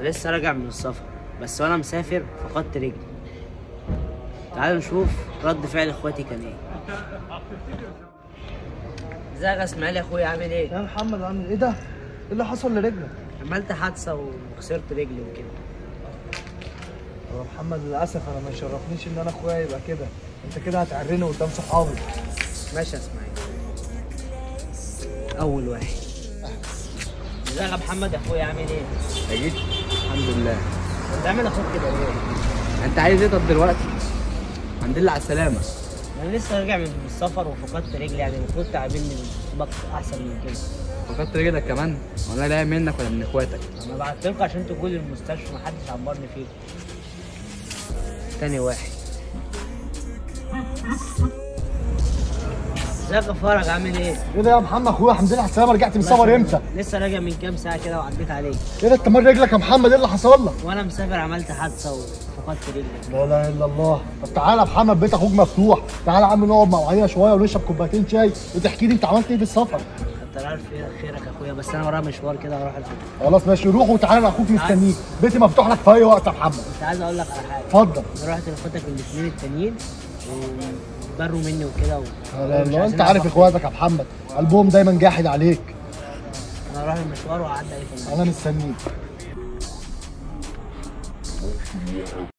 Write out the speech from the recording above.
انا لسه راجع من السفر بس وانا مسافر فقدت رجلي تعالوا نشوف رد فعل اخواتي كان ايه ازيك يا اسماعيل يا اخويا عامل ايه يا محمد عامل ايه ده؟ ايه اللي حصل لرجلك؟ عملت حادثه وخسرت رجلي وكده يا محمد للاسف انا ما يشرفنيش ان انا اخويا يبقى كده انت كده هتعرني قدام صحابي ماشي يا اسماعيل اول واحد ازيك يا محمد يا اخويا عامل ايه جيت الحمد لله بتعمل اخوك كده ليه انت عايز ايه طب دلوقتي الحمد لله على السلامه انا لسه راجع من السفر وفقدت رجلي يعني المفروض تعاملني بك احسن من كده فقدت رجلك كمان وانا لا منك ولا من اخواتك انا بعت لكم عشان تقولوا المستشفى محدش عبرني فيه تاني واحد ازيك يا فرج عامل ايه؟ ايه ده يا محمد اخويا الحمد لله على السلامه رجعت من السفر امتى؟ لسه راجع من كام ساعة كده وعديت عليك ايه ده انت مال رجلك يا محمد ايه اللي حصل لك؟ وانا مسافر عملت حادثة وفقدت رجلي لا اله الا الله طب تعالى يا محمد بيت اخوك مفتوح تعالى يا عم نقعد مع بعضينا شويه ونشرب كوبايتين شاي وتحكي لي انت عملت ايه في السفر انت عارف ايه خيرك يا اخويا بس انا ورايا مشوار كده هروح الفيلم خلاص ماشي روح وتعالى اخوك مستنيك بيتي مفتوح لك في اي وقت يا محمد كنت عايز اقول لك على حاجة اتفضل انا رحت لاخواتك الاثنين التانيين وبروا مني وكده و... لا لا مش لا عايزين انت عارف أصبح. اخواتك يا محمد قلبهم دايما جاحد عليك انا اروح المشوار واعدي عليك انا مستنيك